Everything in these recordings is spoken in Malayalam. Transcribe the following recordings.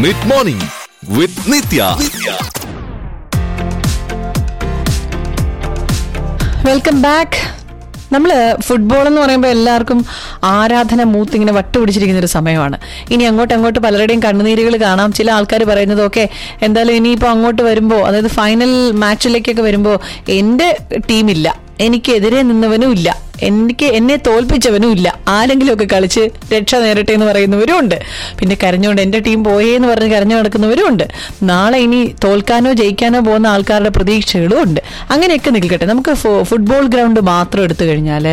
Mid morning with Nithya welcome back നമ്മൾ ഫുട്ബോൾ എന്ന് പറയുമ്പോൾ എല്ലാവർക്കും ആരാധന മൂത്തിങ്ങനെ വട്ടുപിടിച്ചിരിക്കുന്ന ഒരു സമയമാണ് ഇനി അങ്ങോട്ട് അങ്ങോട്ട് പലരുടെയും കണ്ണുനീരുകൾ കാണാം ചില ആൾക്കാർ പറയുന്നത് ഓക്കെ എന്തായാലും ഇനിയിപ്പോൾ അങ്ങോട്ട് വരുമ്പോൾ അതായത് ഫൈനൽ മാച്ചിലേക്കൊക്കെ വരുമ്പോൾ എൻ്റെ ടീമില്ല എനിക്കെതിരെ നിന്നവനും ഇല്ല എനിക്ക് എന്നെ തോൽപ്പിച്ചവനും ഇല്ല ആരെങ്കിലും ഒക്കെ കളിച്ച് രക്ഷ നേരട്ടെ എന്ന് പറയുന്നവരും ഉണ്ട് പിന്നെ കരഞ്ഞുകൊണ്ട് എൻ്റെ ടീം പോയേ എന്ന് പറഞ്ഞ് കരഞ്ഞു നടക്കുന്നവരും ഉണ്ട് നാളെ ഇനി തോൽക്കാനോ ജയിക്കാനോ പോകുന്ന ആൾക്കാരുടെ പ്രതീക്ഷകളും ഉണ്ട് അങ്ങനെയൊക്കെ നിൽക്കട്ടെ നമുക്ക് ഫു- ഫുട്ബോൾ ഗ്രൗണ്ട് മാത്രം എടുത്തു കഴിഞ്ഞാൽ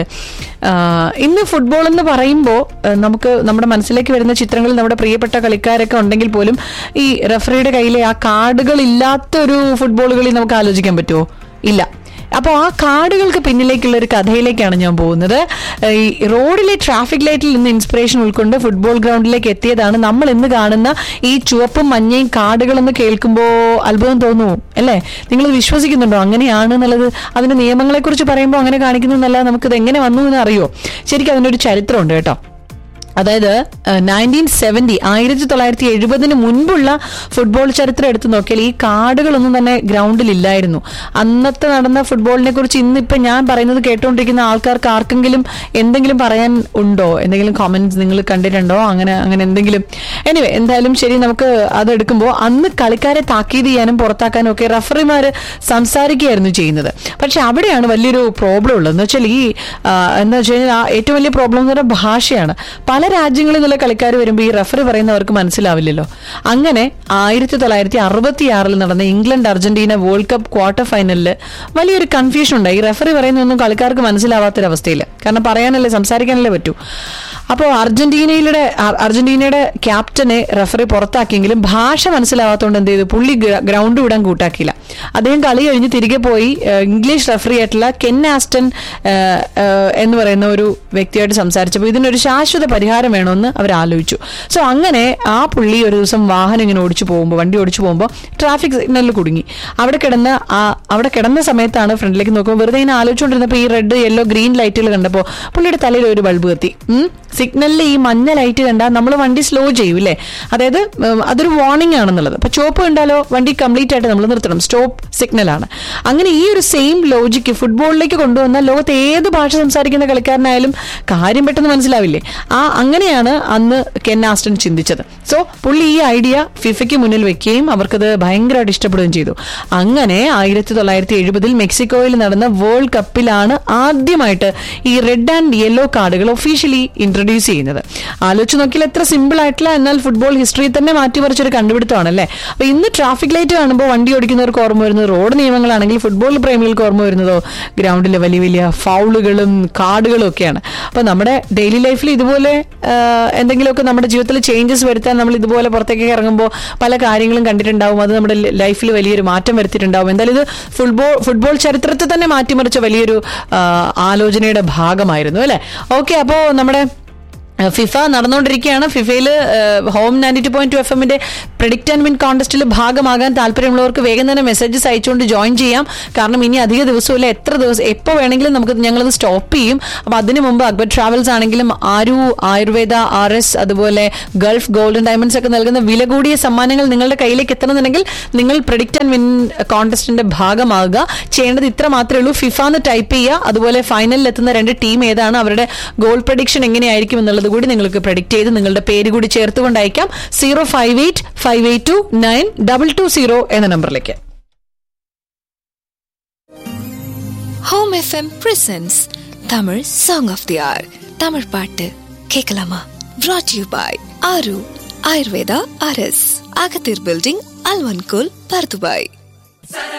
ഇന്ന് ഫുട്ബോൾ എന്ന് പറയുമ്പോൾ നമുക്ക് നമ്മുടെ മനസ്സിലേക്ക് വരുന്ന ചിത്രങ്ങളിൽ നമ്മുടെ പ്രിയപ്പെട്ട കളിക്കാരൊക്കെ ഉണ്ടെങ്കിൽ പോലും ഈ റഫറിയുടെ കയ്യിലെ ആ കാർഡുകൾ ഇല്ലാത്തൊരു ഫുട്ബോൾ കളി നമുക്ക് ആലോചിക്കാൻ പറ്റുമോ ഇല്ല അപ്പോൾ ആ കാർഡുകൾക്ക് പിന്നിലേക്കുള്ള ഒരു കഥയിലേക്കാണ് ഞാൻ പോകുന്നത് ഈ റോഡിലെ ട്രാഫിക് ലൈറ്റിൽ നിന്ന് ഇൻസ്പിറേഷൻ ഉൾക്കൊണ്ട് ഫുട്ബോൾ ഗ്രൗണ്ടിലേക്ക് എത്തിയതാണ് നമ്മൾ ഇന്ന് കാണുന്ന ഈ ചുവപ്പും മഞ്ഞയും കാർഡുകളെന്ന് കേൾക്കുമ്പോൾ അത്ഭുതം തോന്നുമോ അല്ലേ നിങ്ങൾ വിശ്വസിക്കുന്നുണ്ടോ അങ്ങനെയാണ് എന്നുള്ളത് അതിന്റെ നിയമങ്ങളെക്കുറിച്ച് പറയുമ്പോൾ അങ്ങനെ കാണിക്കുന്നതല്ല നമുക്കിത് എങ്ങനെ വന്നു എന്ന് അറിയോ ശരിക്കും അതിനൊരു ചരിത്രമുണ്ട് കേട്ടോ അതായത് നയൻറ്റീൻ സെവൻറ്റി ആയിരത്തി തൊള്ളായിരത്തി എഴുപതിന് മുൻപുള്ള ഫുട്ബോൾ ചരിത്രം എടുത്തു നോക്കിയാൽ ഈ കാർഡുകളൊന്നും തന്നെ ഗ്രൗണ്ടിൽ ഇല്ലായിരുന്നു അന്നത്തെ നടന്ന ഫുട്ബോളിനെ കുറിച്ച് ഇന്നിപ്പോൾ ഞാൻ പറയുന്നത് കേട്ടുകൊണ്ടിരിക്കുന്ന ആൾക്കാർക്ക് ആർക്കെങ്കിലും എന്തെങ്കിലും പറയാൻ ഉണ്ടോ എന്തെങ്കിലും കോമന്റ്സ് നിങ്ങൾ കണ്ടിട്ടുണ്ടോ അങ്ങനെ അങ്ങനെ എന്തെങ്കിലും എനിവേ എന്തായാലും ശരി നമുക്ക് അതെടുക്കുമ്പോൾ അന്ന് കളിക്കാരെ താക്കീത് ചെയ്യാനും പുറത്താക്കാനും ഒക്കെ റഫറിമാർ സംസാരിക്കുകയായിരുന്നു ചെയ്യുന്നത് പക്ഷെ അവിടെയാണ് വലിയൊരു പ്രോബ്ലം ഉള്ളത് എന്ന് വെച്ചാൽ ഈ ആ, എന്താ വെച്ച് കഴിഞ്ഞാൽ ആ ഏറ്റവും വലിയ പ്രോബ്ലം എന്ന് പറഞ്ഞാൽ ഭാഷയാണ് പല രാജ്യങ്ങളിൽ നിന്നുള്ള കളിക്കാർ വരുമ്പോൾ ഈ റഫറി പറയുന്നവർക്ക് മനസ്സിലാവില്ലല്ലോ അങ്ങനെ ആയിരത്തി തൊള്ളായിരത്തി അറുപത്തി ആറിൽ നടന്ന England Argentina world cup quarter ഫൈനലിൽ വലിയൊരു കൺഫ്യൂഷൻ ഉണ്ടായി ഈ റഫറി പറയുന്നൊന്നും കളിക്കാർക്ക് മനസ്സിലാവാത്തൊരവസ്ഥയിൽ കാരണം പറയാനല്ലേ സംസാരിക്കാനല്ലേ പറ്റൂ അപ്പോൾ അർജന്റീനയുടെ അ- അർജന്റീനയുടെ ക്യാപ്റ്റനെ റഫറി പുറത്താക്കിയെങ്കിലും ഭാഷ മനസ്സിലാവാത്തതുകൊണ്ട് എന്ത് ചെയ്തു പുള്ളി ഗ്ര- ഗ്രൗണ്ട് വിടാൻ കൂട്ടാക്കിയില്ല അദ്ദേഹം കളി കഴിഞ്ഞ് തിരികെ പോയി ഏഹ്, ഇംഗ്ലീഷ് റഫറി ആയിട്ടുള്ള കെൻ ആസ്റ്റൺ ഏഹ്, ഏഹ്, എന്ന് പറയുന്ന ഒരു വ്യക്തിയായിട്ട് സംസാരിച്ചപ്പോൾ ഇതിനൊരു ശാശ്വത പരിഹാരം വേണമെന്ന് അവർ ആലോചിച്ചു സോ അങ്ങനെ ആ പുള്ളി ഒരു ദിവസം വാഹനം ഇങ്ങനെ ഓടിച്ചു പോകുമ്പോൾ വണ്ടി ഓടിച്ചു പോകുമ്പോൾ ട്രാഫിക് സിഗ്നലിൽ കുടുങ്ങി അവിടെ കിടന്ന് ആ അവിടെ കിടന്ന സമയത്താണ് ഫ്രണ്ടിലേക്ക് നോക്കുമ്പോൾ വെറുതെ ഇങ്ങനെ ആലോചിച്ചുകൊണ്ടിരുന്നപ്പോൾ ഈ റെഡ് യെല്ലോ ഗ്രീൻ ലൈറ്റുകൾ കണ്ടപ്പോൾ പുള്ളിയുടെ തലയിൽ ഒരു ബൾബ് കത്തി ഉം. സിഗ്നലിൽ ഈ മഞ്ഞ ലൈറ്റ് കണ്ടാൽ നമ്മൾ വണ്ടി സ്ലോ ചെയ്യും ഇല്ലേ അതായത് ഉം, അതൊരു വാർണിംഗ് ആണെന്നുള്ളത് അപ്പൊ ചുവപ്പ് കണ്ടാലോ വണ്ടി കംപ്ലീറ്റ് ആയിട്ട് നമ്മൾ നിർത്തണം സ്റ്റോപ്പ് സിഗ്നലാണ് അങ്ങനെ ഈ ഒരു സെയിം ലോജിക്ക് ഫുട്ബോളിലേക്ക് കൊണ്ടുവന്നാൽ ലോകത്ത് ഏത് ഭാഷ സംസാരിക്കുന്ന കളിക്കാരനായാലും കാര്യം പെട്ടെന്ന് മനസ്സിലാവില്ലേ ആ അങ്ങനെയാണ് അന്ന് കെൻ ആസ്റ്റൺ ചിന്തിച്ചത് സോ പുള്ളി ഈ ഐഡിയ ഫിഫയ്ക്ക് മുന്നിൽ വെക്കുകയും അവർക്കത് ഭയങ്കരമായിട്ട് ഇഷ്ടപ്പെടുകയും ചെയ്തു അങ്ങനെ ആയിരത്തി തൊള്ളായിരത്തി എഴുപതിൽ മെക്സിക്കോയിൽ നടന്ന വേൾഡ് കപ്പിലാണ് ആദ്യമായിട്ട് ഈ റെഡ് ആൻഡ് യെല്ലോ കാർഡുകൾ ഒഫീഷ്യലി ഇൻട്രൊഡ്യൂസ് ചെയ്യുന്നത് ആലോചിച്ച് നോക്കിയാൽ എത്ര സിമ്പിൾ ആയിട്ടുള്ള എന്നാൽ ഫുട്ബോൾ ഹിസ്റ്ററി തന്നെ മാറ്റിമറിച്ചൊരു കണ്ടുപിടുത്തമാണല്ലേ അപ്പൊ ഇന്ന് ട്രാഫിക് ലൈറ്റ് കാണുമ്പോൾ വണ്ടി ഓടിക്കുന്നവർക്ക് ഓർമ്മ വരുന്നത് റോഡ് നിയമങ്ങളാണെങ്കിൽ ഫുട്ബോൾ പ്രേമികൾക്ക് ഓർമ്മ വരുന്നതോ ഗ്രൗണ്ടിലെ വലിയ വലിയ ഫൗളുകളും കാർഡുകളും ഒക്കെയാണ് അപ്പൊ നമ്മുടെ ഡെയിലി ലൈഫിൽ ഇതുപോലെ ആ, എന്തെങ്കിലുമൊക്കെ നമ്മുടെ ജീവിതത്തിൽ ചേഞ്ചസ് വരുത്താൻ നമ്മൾ ഇതുപോലെ പുറത്തേക്ക് ഇറങ്ങുമ്പോൾ പല കാര്യങ്ങളും കണ്ടിട്ടുണ്ടാവും അത് നമ്മുടെ ലൈഫിൽ വലിയൊരു മാറ്റം വരുത്തിയിട്ടുണ്ടാവും എന്തായാലും ഇത് ഫുട്ബോൾ ഫുട്ബോൾ ചരിത്രത്തെ തന്നെ മാറ്റിമറിച്ച വലിയൊരു ആ, ആലോചനയുടെ ഭാഗമായിരുന്നു അല്ലെ ഓക്കെ അപ്പോൾ നമ്മുടെ ഫിഫ നടന്നുകൊണ്ടിരിക്കുകയാണ് ഫിഫയിൽ home ninety two point two F എമ്മിന്റെ പ്രിഡിക്റ്റ് ആൻഡ് വിൻ കോൺടെസ്റ്റിൽ ഭാഗമാകാൻ താല്പര്യമുള്ളവർക്ക് വേഗം തന്നെ മെസ്സേജസ് അയച്ചുകൊണ്ട് ജോയിൻ ചെയ്യാം കാരണം ഇനി അധിക ദിവസമില്ല എത്ര ദിവസം എപ്പോൾ വേണമെങ്കിലും നമുക്ക് ഞങ്ങളത് സ്റ്റോപ്പ് ചെയ്യും അപ്പോൾ അതിന് മുമ്പ് അക്ബർ ട്രാവൽസ് ആണെങ്കിലും ആരു ആയുർവേദ ആർ എസ് അതുപോലെ ഗൾഫ് ഗോൾഡൻ ഡയമണ്ട്സ് ഒക്കെ നൽകുന്ന വില കൂടിയ സമ്മാനങ്ങൾ നിങ്ങളുടെ കയ്യിലേക്ക് എത്തണമെന്നുണ്ടെങ്കിൽ നിങ്ങൾ പ്രിഡിക്റ്റ് ആൻഡ് വിൻ കോൺടെസ്റ്റിന്റെ ഭാഗമാകുക ചെയ്യേണ്ടത് ഇത്ര മാത്രമേ ഉള്ളൂ ഫിഫ എന്ന് ടൈപ്പ് ചെയ്യുക അതുപോലെ ഫൈനലിൽ എത്തുന്ന രണ്ട് ടീം ഏതാണ് അവരുടെ ഗോൾ പ്രഡിക്ഷൻ എങ്ങനെയായിരിക്കും എന്നുള്ളത് കൂടി നിങ്ങൾക്ക് പ്രഡിക്റ്റ് ചെയ്ത് നിങ്ങളുടെ പേര് കൂടി ചേർത്തുകൊണ്ട് അയക്കാം zero five eight five eight two nine double two zero എന്ന നമ്പറിലേക്ക് home FM presents Tamil song of the hour Tamil பாட்டு கேட்கலாமா brought you by Aaru Ayurveda R S அகத்தீர் பில்டிங் அல்வன்கோல் பர்துபாய்